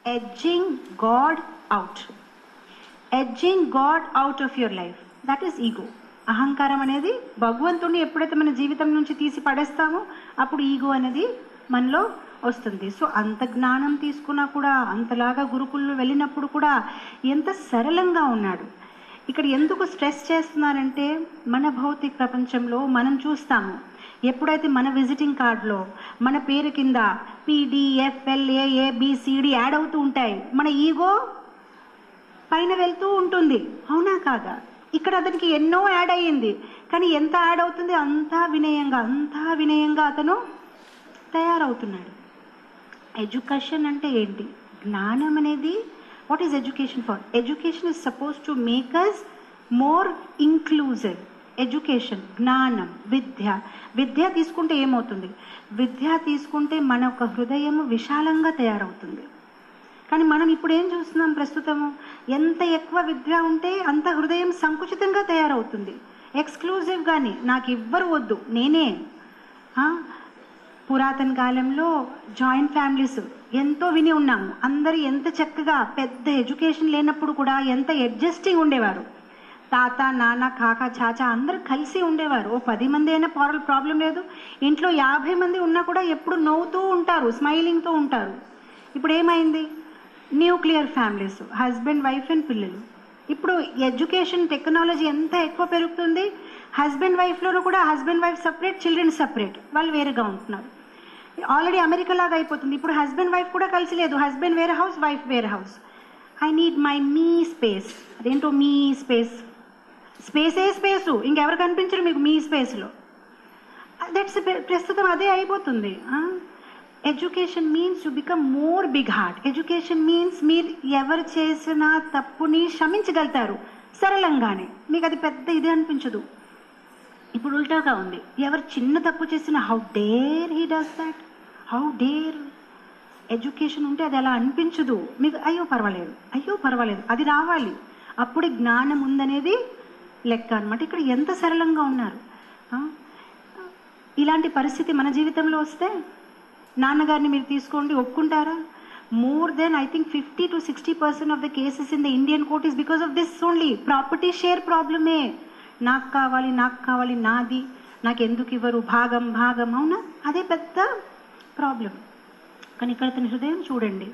Edging God out edging God out of your life that is ego అహంకారం అనేది భగవంతుడిని ఎప్పుడైతే మన జీవితం నుంచి తీసి పడేస్తామో అప్పుడు ఈగో అనేది మనలో వస్తుంది సో అంత జ్ఞానం తీసుకున్నా కూడా అంతలాగా గురుకుల్లో వెళ్ళినప్పుడు కూడా ఎంత సరళంగా ఉన్నాడు ఇక్కడ ఎందుకు స్ట్రెస్ చేస్తున్నారంటే మన భౌతిక ప్రపంచంలో మనం చూస్తాము ఎప్పుడైతే మన విజిటింగ్ కార్డులో మన పేరు కింద పిడిఎఫ్ఎల్ఏ బిసిడి యాడ్ అవుతూ ఉంటాయి మన ఈగో పైన వెళ్తూ ఉంటుంది అవునా కాదా ఇక్కడ అతనికి ఎన్నో యాడ్ అయ్యింది కానీ ఎంత యాడ్ అవుతుంది అంతా వినయంగా అంతా వినయంగా అతను తయారవుతున్నాడు ఎడ్యుకేషన్ అంటే ఏంటి జ్ఞానం అనేది what is education for education is suppose to make us more inclusive education జ్ఞానం విద్య విద్య తీసుకుంటే ఏమవుతుంది విద్య తీసుకుంటే మన యొక్క హృదయం విశాలంగా తయారవుతుంది కానీ మనం ఇప్పుడు ఏం చూస్తున్నాం ప్రస్తుతము ఎంత ఎక్కువ విద్య ఉంటే అంత హృదయం సంకుచితంగా తయారవుతుంది ఎక్స్క్లూజివ్గానే నాకు ఇవ్వరు వద్దు నేనే ఆ, పురాతన కాలంలో జాయింట్ ఫ్యామిలీస్ ఎంతో విని ఉన్నాము అందరూ ఎంత చక్కగా పెద్ద ఎడ్యుకేషన్ లేనప్పుడు కూడా ఎంత అడ్జస్టింగ్ ఉండేవారు తాత నాన్న కాక చాచా అందరూ కలిసి ఉండేవారు ఓ పది మంది అయినా ప్రాబ్లం లేదు ఇంట్లో యాభై మంది ఉన్నా కూడా ఎప్పుడు నవ్వుతూ ఉంటారు స్మైలింగ్తో ఉంటారు ఇప్పుడు ఏమైంది nuclear families husband wife and పిల్లలు ఇప్పుడు ఎడ్యుకేషన్ టెక్నాలజీ ఎంత ఎక్కువ పెరుగుతుంది హస్బెండ్ వైఫ్లోనూ కూడా husband wife separate children separate వాళ్ళు వేరుగా ఉంటున్నారు ఆల్రెడీ అమెరికా లాగా అయిపోతుంది ఇప్పుడు హస్బెండ్ వైఫ్ కూడా కలిసి లేదు హస్బెండ్ వేరే హౌస్ వైఫ్ వేరే house I need my me space అదేంటో మీ స్పేస్ స్పేసే స్పేసు ఇంకెవరు కనిపించరు మీకు మీ స్పేస్లో దట్స్ ప్రస్తుతం అదే అయిపోతుంది education means to become more big heart education means మీరు ఎవరు చేసిన తప్పుని క్షమించగలుగుతారు సరళంగానే మీకు అది పెద్ద ఇది అనిపించదు ఇప్పుడు ఉల్టాగా ఉంది ఎవరు చిన్న తప్పు చేసిన how dare he does that how dare education ఉంటే అది అలా అనిపించదు మీకు అయ్యో పర్వాలేదు అయ్యో పర్వాలేదు అది రావాలి అప్పుడే జ్ఞానం ఉందనేది లెక్క అన్నమాట ఇక్కడ ఎంత సరళంగా ఉన్నారు ఆ? ఇలాంటి పరిస్థితి మన జీవితంలో వస్తే నాన్నగారిని మీరు తీసుకోండి ఒప్పుకుంటారా more than I think fifty to sixty percent of the cases in the Indian court is because of this only property share ప్రాబ్లమే నాకు కావాలి నాకు కావాలి నాది నాకు ఎందుకు ఇవ్వరు భాగం భాగం అవునా అదే పెద్ద ప్రాబ్లం కానీ ఇక్కడ తన హృదయం చూడండి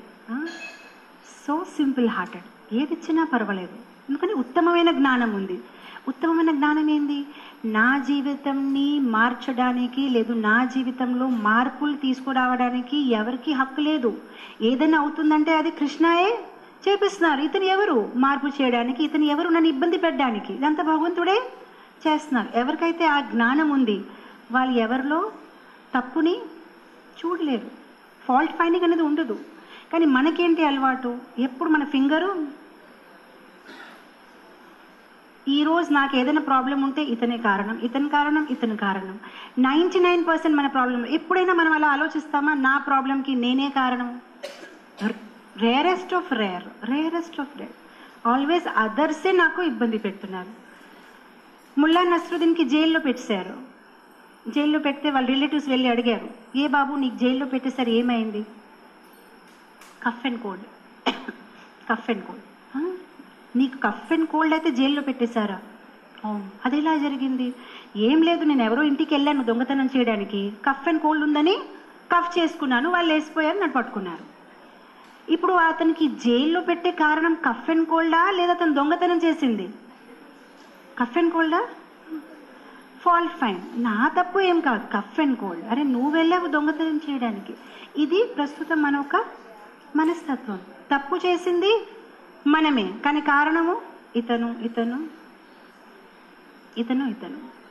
సో సింపుల్ హార్టెడ్ ఏది ఇచ్చినా పర్వాలేదు ఎందుకని ఉత్తమమైన జ్ఞానం ఉంది ఉత్తమమైన జ్ఞానం ఏంది నా జీవితంని మార్చడానికి లేదు నా జీవితంలో మార్పులు తీసుకురావడానికి ఎవరికి హక్కు లేదు ఏదైనా అవుతుందంటే అది కృష్ణయే చేపిస్తున్నారు ఇతను ఎవరు మార్పు చేయడానికి ఇతను ఎవరు నన్ను ఇబ్బంది పెట్టడానికి ఇదంతా భగవంతుడే చేస్తున్నారు ఎవరికైతే ఆ జ్ఞానం ఉంది వాళ్ళు ఎవరిలో తప్పుని చూడలేరు ఫాల్ట్ ఫైండింగ్ అనేది ఉండదు కానీ మనకేంటి అలవాటు ఎప్పుడు మన ఫింగరు ఈ రోజు నాకు ఏదైనా ప్రాబ్లం ఉంటే ఇతనే కారణం ఇతని కారణం ఇతని కారణం నైంటీ నైన్ పర్సెంట్ మన ప్రాబ్లం ఎప్పుడైనా మనం అలా ఆలోచిస్తామా నా ప్రాబ్లంకి నేనే కారణం rarest of rare rarest of rare always అదర్సే నాకు ఇబ్బంది పెడుతున్నారు ముల్లా నస్రుద్దీన్కి జైల్లో పెట్టారు జైల్లో పెడితే వాళ్ళ రిలేటివ్స్ వెళ్ళి అడిగారు ఏ బాబు నీకు జైల్లో పెట్టేసరి ఏమైంది cough and cold cough and cold నీకు కఫ్ అండ్ కోల్డ్ అయితే జైల్లో పెట్టేశారా అవును అది ఎలా జరిగింది ఏం లేదు నేను ఎవరో ఇంటికి వెళ్ళాను దొంగతనం చేయడానికి కఫ్ అండ్ కోల్డ్ ఉందని కఫ్ చేసుకున్నాను వాళ్ళు వేసిపోయారు నన్ను పట్టుకున్నారు ఇప్పుడు అతనికి జైల్లో పెట్టే కారణం కఫ్ అండ్ కోల్డా లేదా అతను దొంగతనం చేసింది కఫ్ అండ్ కోల్డా ఫాల్ట్ ఫైన్ నా తప్పు ఏం కాదు కఫ్ అండ్ కోల్డ్ అరే నువ్వు వెళ్ళావు దొంగతనం చేయడానికి ఇది ప్రస్తుతం మన ఒక మనస్తత్వం తప్పు చేసింది మనమే కానీ కారణము ఇతను ఇతను ఇతను ఇతను